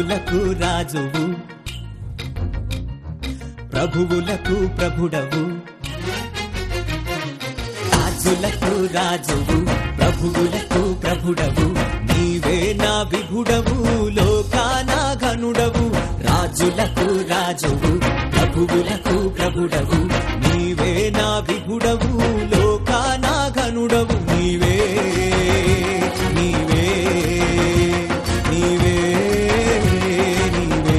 రాజులకు రాజువు ప్రభువులకు ప్రభుడవు రాజులకు రాజువు ప్రభువులకు ప్రభుడవు నీవే నా విభుడవు లోకానా ఘనుడవు రాజులకు రాజువు ప్రభువులకు ప్రభుడవు నీవే నా విభుడవు లోకానా ఘనుడవు నీవే నీవే నీవే నీవే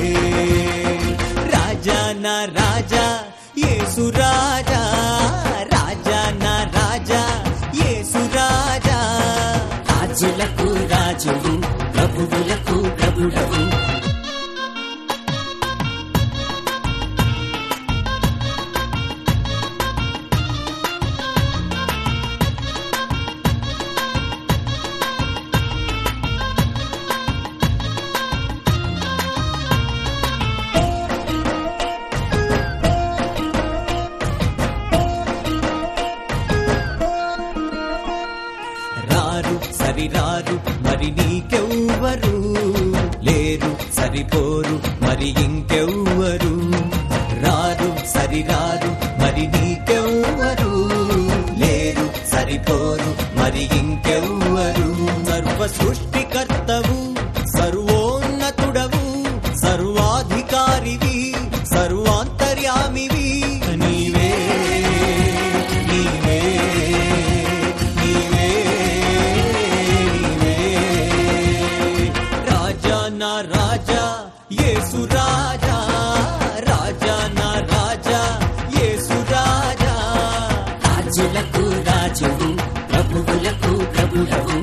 రాజా నా రాజా యేసు రాజా రాజా నా రాజా యేసు రాజా రాజులకు రాజువు ప్రభువులకు ప్రభుడవు రారు సరిరారు మరి నీకెవ్వరు లేరు సరిపోరు మరి ఇంకెవ్వరు రారు సరిరారు మరి నీకెవ్వరు లేరు సరిపోరు మరి ఇంకెవ్వరు సర్వ సృష్టికర్తవు సర్వోన్నతుడవు సర్వాధికారివి సర్వాంతర్యామివి నీవే నీవే నీవే నీవే రాజా నా రాజా యేసు రాజా రాజా నా రాజా యేసు రాజా రాజులకు రాజువు ప్రభువులకు ప్రభుడవు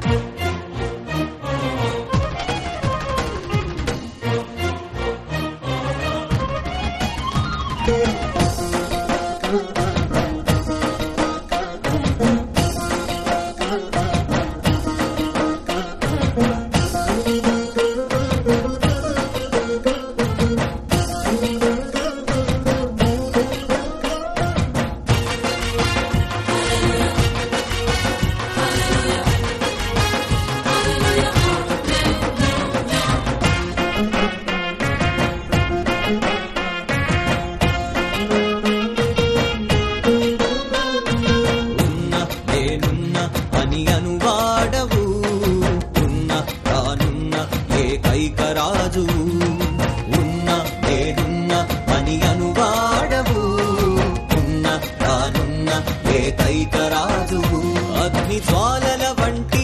ఉన్న నేనున్న అని అనువాడవు ఉన్న తానున్న ఏకైక రాజు ఉన్న నేనున్న అని అనువాడవు ఉన్న తానున్న ఏకైక రాజు అగ్ని జ్వాలల వంటి